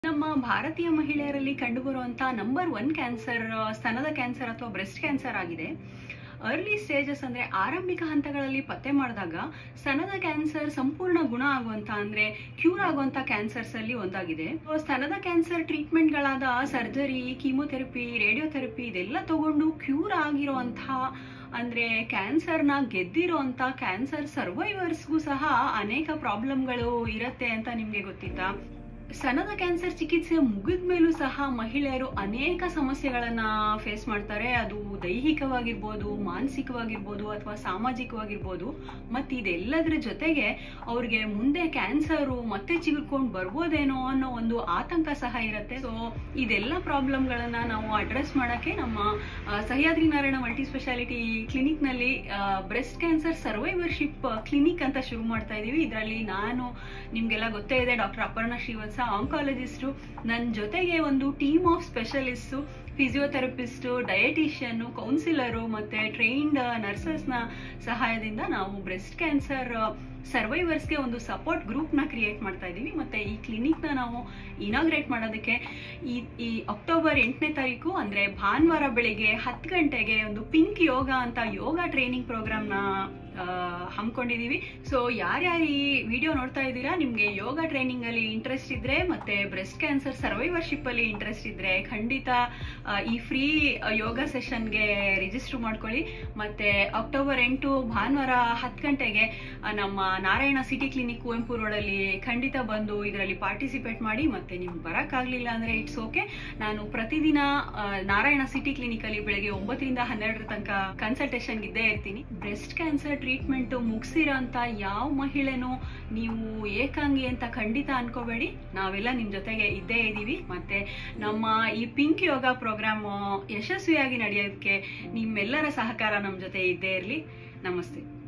ನಮ್ಮ ಭಾರತೀಯ ಮಹಿಳೆಯರಲ್ಲಿ ಕಂಡುಬರುವಂತಹ ನಂಬರ್ ಒನ್ ಕ್ಯಾನ್ಸರ್ ಸ್ತನದ ಕ್ಯಾನ್ಸರ್ ಅಥವಾ ಬ್ರೆಸ್ಟ್ ಕ್ಯಾನ್ಸರ್ ಆಗಿದೆ ಅರ್ಲಿ ಸ್ಟೇಜಸ್ ಅಂದ್ರೆ ಆರಂಭಿಕ ಹಂತಗಳಲ್ಲಿ ಪತ್ತೆ ಮಾಡಿದಾಗ ಸ್ತನದ ಕ್ಯಾನ್ಸರ್ ಸಂಪೂರ್ಣ ಗುಣ ಆಗುವಂತ ಅಂದ್ರೆ ಕ್ಯೂರ್ ಆಗುವಂತ ಕ್ಯಾನ್ಸರ್ಸ್ ಅಲ್ಲಿ ಒಂದಾಗಿದೆ So, ಸ್ತನದ ಕ್ಯಾನ್ಸರ್ ಟ್ರೀಟ್ಮೆಂಟ್ಗಳಾದ ಸರ್ಜರಿ ಕೀಮೋಥೆರಪಿ ರೇಡಿಯೋಥೆರಪಿ ಇದೆಲ್ಲ ತಗೊಂಡು ಕ್ಯೂರ್ ಆಗಿರುವಂತಹ ಅಂದ್ರೆ ಕ್ಯಾನ್ಸರ್ನ ಗೆದ್ದಿರೋಂಥ ಕ್ಯಾನ್ಸರ್ ಸರ್ವೈವರ್ಸ್ಗೂ ಸಹ ಅನೇಕ ಪ್ರಾಬ್ಲಮ್ಗಳು ಇರತ್ತೆ ಅಂತ ನಿಮ್ಗೆ ಗೊತ್ತಿತ್ತಾ ಸ್ತನದ ಕ್ಯಾನ್ಸರ್ ಚಿಕಿತ್ಸೆ ಮುಗಿದ ಮೇಲೂ ಸಹ ಮಹಿಳೆಯರು ಅನೇಕ ಸಮಸ್ಯೆಗಳನ್ನ ಫೇಸ್ ಮಾಡ್ತಾರೆ ಅದು ದೈಹಿಕವಾಗಿರ್ಬೋದು ಮಾನಸಿಕವಾಗಿರ್ಬೋದು ಅಥವಾ ಸಾಮಾಜಿಕವಾಗಿರ್ಬೋದು ಮತ್ತೆ ಇದೆಲ್ಲದರ ಜೊತೆಗೆ ಅವ್ರಿಗೆ ಮುಂದೆ ಕ್ಯಾನ್ಸರು ಮತ್ತೆ ಚಿಗುರ್ಕೊಂಡು ಬರ್ಬೋದೇನೋ ಅನ್ನೋ ಒಂದು ಆತಂಕ ಸಹ ಇರುತ್ತೆ ಸೊ ಇದೆಲ್ಲ ಪ್ರಾಬ್ಲಮ್ಗಳನ್ನ ನಾವು ಅಡ್ರೆಸ್ ಮಾಡಕ್ಕೆ ನಮ್ಮ ಆ, Sahyadri Narayana multi speciality clinic ನಲ್ಲಿ ಬ್ರೆಸ್ಟ್ ಕ್ಯಾನ್ಸರ್ ಸರ್ವೈವರ್ಶಿಪ್ ಕ್ಲಿನಿಕ್ ಅಂತ ಶುರು ಮಾಡ್ತಾ ಇದೀವಿ ಇದರಲ್ಲಿ ನಾನು ನಿಮ್ಗೆಲ್ಲ ಗೊತ್ತೇ ಇದೆ ಡಾಕ್ಟರ್ ಅಪರ್ಣ ಶ್ರೀವತ್ಸ ಆಂಕಾಲಜಿಸ್ಟು ನನ್ನ ಜೊತೆಗೆ ಒಂದು team of specialist physiotherapist dietitian counsellor ಮತ್ತೆ ಟ್ರೈನ್ಡ್ ನರ್ಸಸ್ನ ಸಹಾಯದಿಂದ ನಾವು ಬ್ರೆಸ್ಟ್ ಕ್ಯಾನ್ಸರ್ ಸರ್ವೈವರ್ಸ್ಗೆ ಒಂದು ಸಪೋರ್ಟ್ ಗ್ರೂಪ್ನ ಕ್ರಿಯೇಟ್ ಮಾಡ್ತಾ ಇದ್ದೀವಿ ಮತ್ತೆ ಈ ಕ್ಲಿನಿಕ್ನ ನಾವು ಇನಾಗ್ರೇಟ್ ಮಾಡೋದಕ್ಕೆ ಈ ಈ ಅಕ್ಟೋಬರ್ ಎಂಟನೇ ತಾರೀಕು ಅಂದ್ರೆ ಭಾನುವಾರ ಬೆಳಿಗ್ಗೆ ಹತ್ತು ಗಂಟೆಗೆ ಒಂದು ಪಿಂಕ್ ಯೋಗ ಅಂತ ಯೋಗ ಟ್ರೈನಿಂಗ್ ಪ್ರೋಗ್ರಾಮ್ನ ಹಮ್ಮಿಕೊಂಡಿದೀವಿ ಸೊ ಯಾರ್ಯಾರು ಈ ವಿಡಿಯೋ ನೋಡ್ತಾ ಇದ್ದೀರಾ ನಿಮ್ಗೆ ಯೋಗ ಟ್ರೈನಿಂಗ್ ಅಲ್ಲಿ ಇಂಟ್ರೆಸ್ಟ್ ಇದ್ರೆ ಮತ್ತೆ ಬ್ರೆಸ್ಟ್ ಕ್ಯಾನ್ಸರ್ ಸರ್ವೈವರ್ಶಿಪ್ ಅಲ್ಲಿ ಇಂಟ್ರೆಸ್ಟ್ ಇದ್ರೆ ಖಂಡಿತ ಆ, ಈ ಫ್ರೀ ಯೋಗ ಸೆಷನ್ಗೆ ರಿಜಿಸ್ಟರ್ ಮಾಡ್ಕೊಳ್ಳಿ ಮತ್ತೆ ಅಕ್ಟೋಬರ್ ಎಂಟು ಭಾನುವಾರ ಹತ್ತು ಗಂಟೆಗೆ ಆ, ನಮ್ಮ ನಾರಾಯಣ ಸಿಟಿ ಕ್ಲಿನಿಕ್ ಕುವೆಂಪು ರೋಡಲ್ಲಿ ಖಂಡಿತ ಬಂದು ಇದರಲ್ಲಿ ಪಾರ್ಟಿಸಿಪೇಟ್ ಮಾಡಿ ಮತ್ತೆ ನಿಮ್ಗೆ ಬರಕ್ಕಾಗ್ಲಿಲ್ಲ ಅಂದ್ರೆ ಇಟ್ಸ್ ಓಕೆ ನಾನು ಪ್ರತಿದಿನ ಆ, ನಾರಾಯಣ ಸಿಟಿ ಕ್ಲಿನಿಕ್ ಅಲ್ಲಿ ಬೆಳಗ್ಗೆ ಒಂಬತ್ತರಿಂದ ಹನ್ನೆರಡರ ತನಕ ಕನ್ಸಲ್ಟೇಷನ್ ಇದ್ದೇ ಇರ್ತೀನಿ ಬ್ರೆಸ್ಟ್ ಕ್ಯಾನ್ಸರ್ ಟ್ರೀಟ್ಮೆಂಟ್ ಮುಗಿಸಿರೋಂಥ ಯಾವ ಮಹಿಳೆನೂ ನೀವು ಏಕಾಂಗಿ ಅಂತ ಖಂಡಿತ ಅನ್ಕೋಬೇಡಿ ನಾವೆಲ್ಲ ನಿಮ್ ಜೊತೆಗೆ ಇದ್ದೇ ಇದ್ದೀವಿ ಮತ್ತೆ ನಮ್ಮ ಈ ಪಿಂಕ್ ಯೋಗ ಪ್ರೋಗ್ರಾಮ್ ಯಶಸ್ವಿಯಾಗಿ ನಡೆಯೋದಕ್ಕೆ ನಿಮ್ಮೆಲ್ಲರ ಸಹಕಾರ ನಮ್ಮ ಜೊತೆ ಇದ್ದೇ ಇರಲಿ ನಮಸ್ತೆ